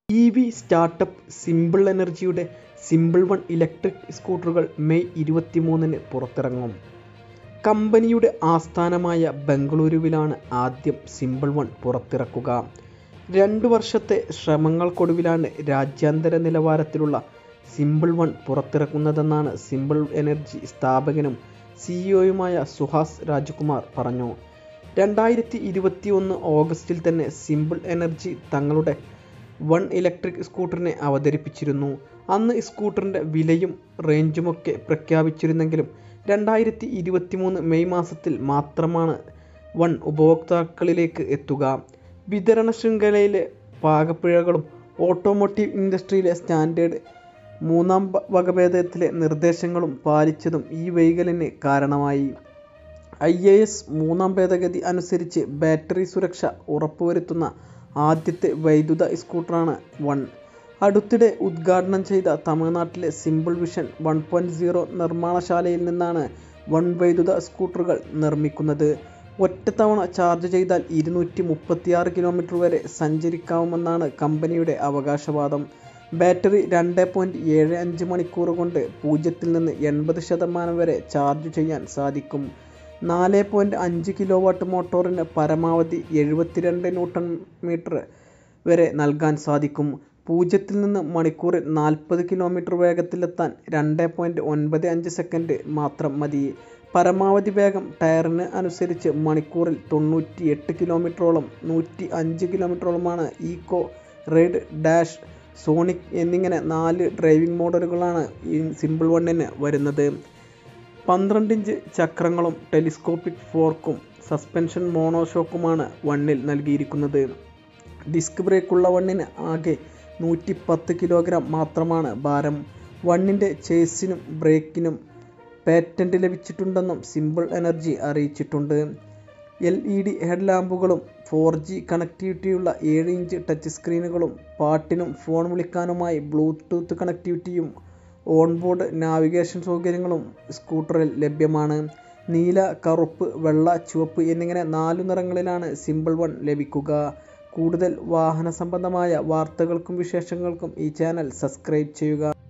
E V startup simple എനർജിയുടെ simple one electric സ്കൂട്ടറുകൾ May ഇരുപത്തിമൂന്നിന് പുറത്തിറങ്ങും കമ്പനിയുടെ ആസ്ഥാനമായ ബംഗളൂരുവിലാണ് ആദ്യം സിമ്പിൾ വൺ പുറത്തിറക്കുക രണ്ടു വർഷത്തെ ശ്രമങ്ങൾക്കൊടുവിലാണ് രാജ്യാന്തര നിലവാരത്തിലുള്ള സിമ്പിൾ വൺ പുറത്തിറക്കുന്നതെന്നാണ് സിമ്പിൾ എനർജി സ്ഥാപകനും സിഇഒയുമായ സുഹാസ് രാജ്കുമാർ പറഞ്ഞു രണ്ടായിരത്തി ഇരുപത്തിയൊന്ന് ഓഗസ്റ്റിൽ തന്നെ സിമ്പിൾ എനർജി തങ്ങളുടെ വൺ ഇലക്ട്രിക് സ്കൂട്ടറിനെ അവതരിപ്പിച്ചിരുന്നു അന്ന് സ്കൂട്ടറിൻ്റെ വിലയും റേഞ്ചുമൊക്കെ പ്രഖ്യാപിച്ചിരുന്നെങ്കിലും രണ്ടായിരത്തി ഇരുപത്തിമൂന്ന് മെയ് മാസത്തിൽ മാത്രമാണ് വൺ ഉപഭോക്താക്കളിലേക്ക് എത്തുക വിതരണ ശൃംഖലയിലെ പാകപ്പിഴകളും ഓട്ടോമോട്ടീവ് ഇൻഡസ്ട്രിയിലെ സ്റ്റാൻഡേർഡ് മൂന്നാം വകഭേദത്തിലെ നിർദ്ദേശങ്ങളും പാലിച്ചതും ഈ വൈകലിന് കാരണമായി ഐ എ എസ് മൂന്നാം ഭേദഗതി അനുസരിച്ച് ബാറ്ററി സുരക്ഷ ഉറപ്പുവരുത്തുന്ന ആദ്യത്തെ വൈദ്യുത സ്കൂട്ടറാണ് വൺ അടുത്തിടെ ഉദ്ഘാടനം ചെയ്ത തമിഴ്നാട്ടിലെ simple vision one point zero നിർമ്മാണശാലയിൽ നിന്നാണ് വൺ വൈദ്യുത സ്കൂട്ടറുകൾ നിർമ്മിക്കുന്നത് ഒറ്റത്തവണ ചാർജ് ചെയ്താൽ ഇരുന്നൂറ്റി മുപ്പത്തിയാറ് കിലോമീറ്റർ വരെ സഞ്ചരിക്കാവുമെന്നാണ് കമ്പനിയുടെ അവകാശവാദം ബാറ്ററി രണ്ട് പോയിൻറ്റ് ഏഴ് അഞ്ച് മണിക്കൂർ കൊണ്ട് പൂജ്യത്തിൽ നിന്ന് എൺപത് ശതമാനം വരെ ചാർജ് ചെയ്യാൻ സാധിക്കും നാല് പോയിൻറ്റ് അഞ്ച് കിലോ വാട്ട് മോട്ടോറിന് പരമാവധി എഴുപത്തിരണ്ട് ന്യൂട്ടൺ മീറ്റർ വരെ നൽകാൻ സാധിക്കും പൂജ്യത്തിൽ നിന്ന് മണിക്കൂറിൽ നാൽപ്പത് കിലോമീറ്റർ വേഗത്തിലെത്താൻ രണ്ട് പോയിൻറ്റ് ഒൻപത് അഞ്ച് സെക്കൻഡ് മാത്രം മതി പരമാവധി വേഗം ടയറിന് അനുസരിച്ച് മണിക്കൂറിൽ തൊണ്ണൂറ്റി എട്ട് കിലോമീറ്ററോളം നൂറ്റി അഞ്ച് കിലോമീറ്ററോളമാണ് ഈക്കോ റൈഡ് ഡാഷ് സോണിക് എന്നിങ്ങനെ നാല് ഡ്രൈവിംഗ് മോഡലുകളാണ് ഈ സിമ്പിൾ വണ്ണിന് വരുന്നത് പന്ത്രണ്ട് ഇഞ്ച് ചക്രങ്ങളും ടെലിസ്കോപ്പിക് ഫോർക്കും സസ്പെൻഷൻ മോണോഷോക്കുമാണ് വണ്ണിൽ നൽകിയിരിക്കുന്നത് ഡിസ്ക് ബ്രേക്കുള്ള വണ്ണിന് ആകെ നൂറ്റി പത്ത് കിലോഗ്രാം മാത്രമാണ് ഭാരം വണ്ണിൻ്റെ ചേസിനും ബ്രേക്കിനും പേറ്റന്റ് ലഭിച്ചിട്ടുണ്ടെന്നും സിമ്പിൾ എനർജി അറിയിച്ചിട്ടുണ്ട് എൽ ഇ ഡി ഹെഡ് ലാമ്പുകളും ഫോർ ജി കണക്ടിവിറ്റിയുള്ള ഏഴ് ഇഞ്ച് ടച്ച് സ്ക്രീനുകളും പാട്ടിനും ഫോൺ വിളിക്കാനുമായി ബ്ലൂടൂത്ത് കണക്ടിവിറ്റിയും ഓൺബോർഡ് നാവിഗേഷൻ സൗകര്യങ്ങളും സ്കൂട്ടറിൽ ലഭ്യമാണ് നീല കറുപ്പ് വെള്ള ചുവപ്പ് എന്നിങ്ങനെ നാലു നിറങ്ങളിലാണ് സിമ്പിൾ വൺ ലഭിക്കുക കൂടുതൽ വാഹന സംബന്ധമായ വാർത്തകൾക്കും വിശേഷങ്ങൾക്കും ഈ ചാനൽ സബ്സ്ക്രൈബ് ചെയ്യുക